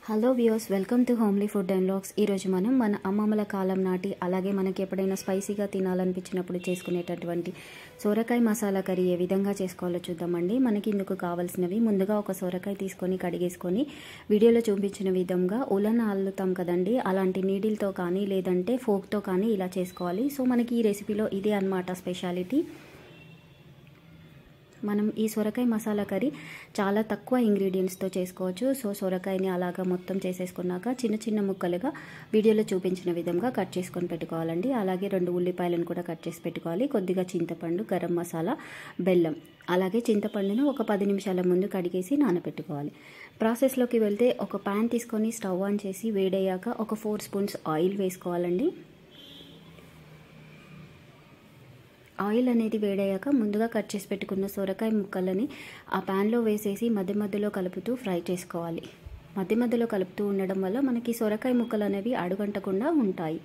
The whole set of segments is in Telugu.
hello viewers welcome to homely food and logs ఈరోజు మనం మన అమ్మమ్మల కాలం నాటి అలాగే మనకి ఎప్పుడైనా స్పైసీగా తినాలనిపించినప్పుడు చేసుకునేటటువంటి సోరకాయ మసాలా కర్రీ ఏ విధంగా చేసుకోవాలో చూద్దామండి మనకి ఇందుకు కావాల్సినవి ముందుగా ఒక సోరకాయ తీసుకొని కడిగేసుకొని వీడియోలో చూపించిన విధంగా ఉలన అల్లుతాం కదండి అలాంటి నీడిల్తో కానీ లేదంటే ఫోక్తో కానీ ఇలా చేసుకోవాలి సో మనకి ఈ రెసిపీలో ఇదే అనమాట స్పెషాలిటీ మనం ఈ సొరకాయ మసాలా కర్రీ చాలా తక్కువ ఇంగ్రీడియంట్స్తో చేసుకోవచ్చు సో సొరకాయని అలాగా మొత్తం చేసేసుకున్నాక చిన్న చిన్న ముక్కలుగా వీడియోలో చూపించిన విధంగా కట్ చేసుకొని పెట్టుకోవాలండి అలాగే రెండు ఉల్లిపాయలను కూడా కట్ చేసి పెట్టుకోవాలి కొద్దిగా చింతపండు గరం మసాలా బెల్లం అలాగే చింతపండును ఒక పది నిమిషాల ముందు కడిగేసి నానబెట్టుకోవాలి ప్రాసెస్లోకి వెళ్తే ఒక ప్యాన్ తీసుకొని స్టవ్ ఆన్ చేసి వేడయ్యాక ఒక ఫోర్ స్పూన్స్ ఆయిల్ వేసుకోవాలండి ఆయిల్ అనేది వేడయ్యాక ముందుగా కట్ చేసి పెట్టుకున్న సొరకాయ ముక్కలని ఆ ప్యాన్లో వేసేసి మధ్య మధ్యలో కలుపుతూ ఫ్రై చేసుకోవాలి మధ్య మధ్యలో కలుపుతూ ఉండడం వల్ల మనకి సొరకాయ ముక్కలు అనేవి అడుగంటకుండా ఉంటాయి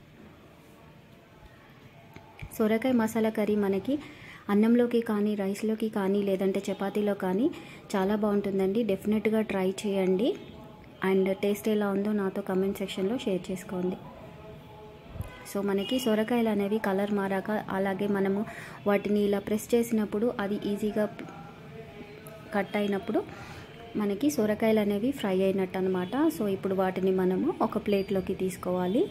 సొరకాయ మసాలా కర్రీ మనకి అన్నంలోకి కానీ రైస్లోకి కానీ లేదంటే చపాతీలో కానీ చాలా బాగుంటుందండి డెఫినెట్గా ట్రై చేయండి అండ్ టేస్ట్ ఎలా ఉందో నాతో కమెంట్ సెక్షన్లో షేర్ చేసుకోండి సో మనకి సొరకాయలు అనేవి కలర్ మారాక అలాగే మనము వాటిని ఇలా ప్రెస్ చేసినప్పుడు అది ఈజీగా కట్ అయినప్పుడు మనకి సొరకాయలు అనేవి ఫ్రై అయినట్టు అనమాట సో ఇప్పుడు వాటిని మనము ఒక ప్లేట్లోకి తీసుకోవాలి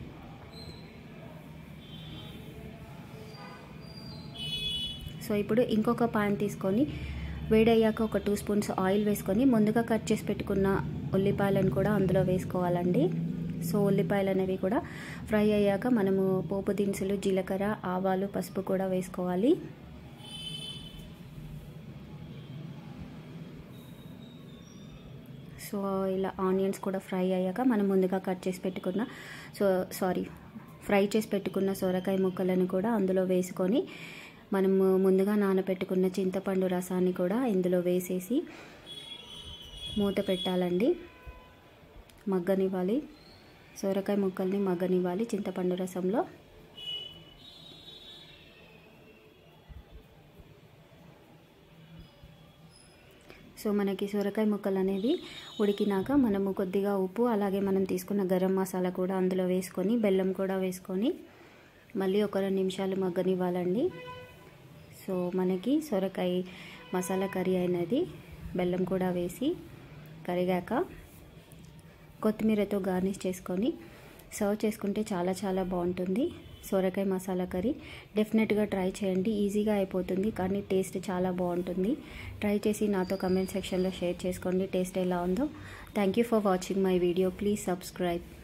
సో ఇప్పుడు ఇంకొక పాన్ తీసుకొని వేడయ్యాక ఒక టూ స్పూన్స్ ఆయిల్ వేసుకొని ముందుగా కట్ చేసి పెట్టుకున్న ఉల్లిపాయలను కూడా అందులో వేసుకోవాలండి సో ఉల్లిపాయలు అనేవి కూడా ఫ్రై అయ్యాక మనము పోపు దినుసులు జీలకర్ర ఆవాలు పసుపు కూడా వేసుకోవాలి సో ఇలా ఆనియన్స్ కూడా ఫ్రై అయ్యాక మనం ముందుగా కట్ చేసి పెట్టుకున్న సో సారీ ఫ్రై చేసి పెట్టుకున్న సొరకాయ ముక్కలను కూడా అందులో వేసుకొని మనము ముందుగా నానబెట్టుకున్న చింతపండు రసాన్ని కూడా ఇందులో వేసేసి మూత పెట్టాలండి మగ్గనివ్వాలి సొరకాయ ముక్కల్ని మగ్గనివ్వాలి చింతపండు రసంలో సో మనకి సొరకాయ ముక్కలు అనేవి ఉడికినాక మనము కొద్దిగా ఉప్పు అలాగే మనం తీసుకున్న గరం మసాలా కూడా అందులో వేసుకొని బెల్లం కూడా వేసుకొని మళ్ళీ ఒక రెండు నిమిషాలు మగ్గనివ్వాలండి సో మనకి సొరకాయ మసాలా కర్రీ అయినది బెల్లం కూడా వేసి కరిగాక కొత్తిమీరతో గార్నిష్ చేసుకొని సర్వ్ చేసుకుంటే చాలా చాలా బాగుంటుంది సొరకాయ మసాలా కర్రీ డెఫినెట్గా ట్రై చేయండి ఈజీగా అయిపోతుంది కానీ టేస్ట్ చాలా బాగుంటుంది ట్రై చేసి నాతో కమెంట్ సెక్షన్లో షేర్ చేసుకోండి టేస్ట్ ఎలా ఉందో thank you for watching my video please subscribe